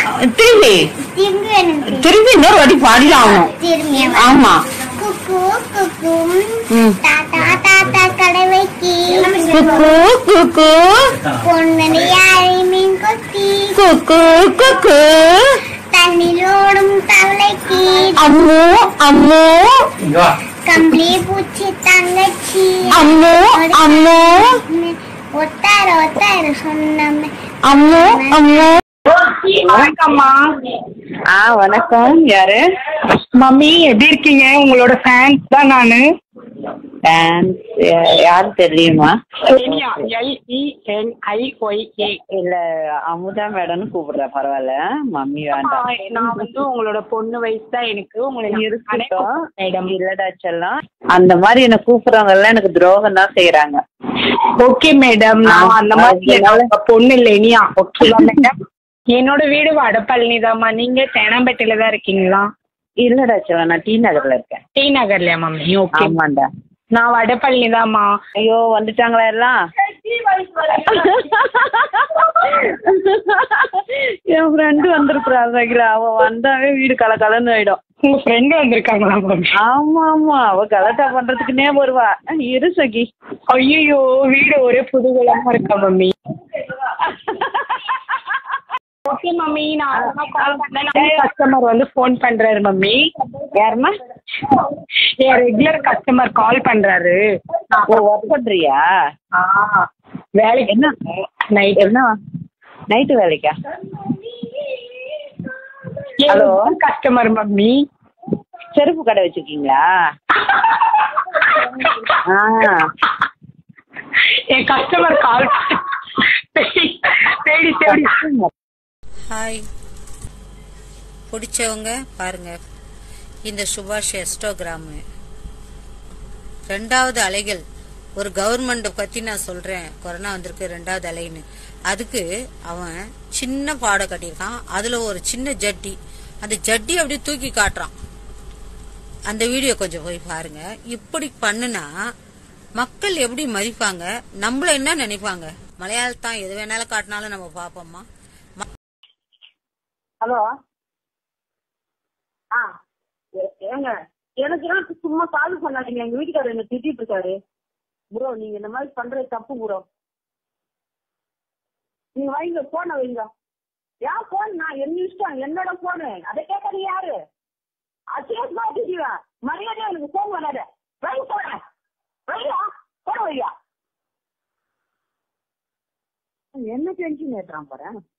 திரும்பி திரும்பி எனக்கு திரும்பி இன்னொரு வாட்டி பாடிதான் ஆகணும் திரும்பி ஆமா குக்கு குக்கு ம். தாத்தா தாத்தா கடை வைக்கி குக்கு குக்கு பொன்னடி யாழை மீன் கொத்தி குக்கு குக்கு தண்ணிலோடும் தவளைக்கு அம்மு அம்மு கம்பளி பூச்சி தங்கச்சி அம்மு அம்மு ஒத்தார ஒத்தார சொன்னமே அம்மு அம்மு வணக்கம்மா ஆ வணக்கம் யாரு மம்மி எப்படி இருக்கீங்க உங்களோட ஃபேன்ஸ் தான் நானு டான்ஸ் யாரு தெரியுமா எலியா L E N I Y A இல்ல அமுதா மேடம்னு கூப்பிடுறேன் பரவாயில்ல மம்மி வேண்டாம் நான் வந்து உங்களோட பொண்ணு வயசு தான் எனக்கு உங்களை இருக்கட்டும் மேடம் இல்லடா செல்லம் அந்த மாதிரி என்ன கூப்பிடுறவங்க எல்லாம் எனக்கு துரோகம் தான் செய்யறாங்க ஓகே மேடம் நான் அந்த மாதிரி அதனால- உங்க பொண்ணு இல்லை இனியா ஓகேவா மேடம் என்னோட வீடு வடபழனி தாம்மா நீங்க தேனாம்பேட்டையில தான் இருக்கீங்களா இல்லடா செல்லம் நான் டி நகர்ல இருக்கேன் டி நகர்லயா மம்மி ஓகே ஆமாண்டா நான் வடபழனி தாம்மா ஐயோ வந்துட்டாங்களா எல்லாம் என் ஃப்ரெண்டு வந்திருக்கிறா சகிலா அவ வந்தாவே வீடு கலகலன்னு ஆயிடும் உங்க ஃப்ரெண்டு வந்திருக்காங்களா மம்மி ஆமா ஆமா அவ கலட்டா பண்றதுக்குன்னே வருவா இரு சகி ஐயோ வீடு ஒரே புதுகுலமா இருக்கா மம்மி ஓகே மம்மி நான் கால் பண்ணேன் கஸ்டமர் வந்து ஃபோன் பண்றாரு மம்மி யாருமா என் ரெகுலர் கஸ்டமர் கால் பண்றாரு ஓ ஒர்க் பண்றியா ஆ வேலைக்கு என்ன நைட் என்ன நைட்டு வேலைக்கா ஹலோ கஸ்டமர் மம்மி செருப்பு கடை வச்சிருக்கீங்களா ஆ என் கஸ்டமர் கால் தேடி தேடி ஹாய் பிடிச்சவங்க பாருங்க இந்த சுபாஷ் எஸ்டோகிராமு ரெண்டாவது அலைகள் ஒரு கவர்மெண்ட்டை பற்றி நான் சொல்கிறேன் கொரோனா வந்திருக்கு ரெண்டாவது அலைன்னு அதுக்கு அவன் சின்ன பாடை கட்டியிருக்கான் அதில் ஒரு சின்ன ஜட்டி அந்த ஜட்டி அப்படியே தூக்கி காட்டுறான் அந்த வீடியோ கொஞ்சம் போய் பாருங்க இப்படி பண்ணுனா மக்கள் எப்படி மதிப்பாங்க நம்மள என்ன நினைப்பாங்க மலையாளத்தான் எது வேணாலும் காட்டினாலும் நம்ம பார்ப்போமா ஹலோ ஆ ஏ- ஏங்க எனக்கு ஏன் சும்மா கால் பண்ணாதீங்க எங்க வீட்டுக்காரர் என்ன திட்டிட்டு இருக்காரு ப்ரோ நீங்க இந்த மாதிரி பண்றது தப்பு ப்ரோ நீங்க வைங்க போன வைங்க ஏன் போன் நான் என்ன இஷ்டம் என்னோட போனு அதை கேட்கறது யாரு அசியமா திட்டுவேன் மரியாதையா எனக்கு போன் வராத வை போன வையா போன வையா என்ன டென்ஷன் ஏற்றுறான் பாரு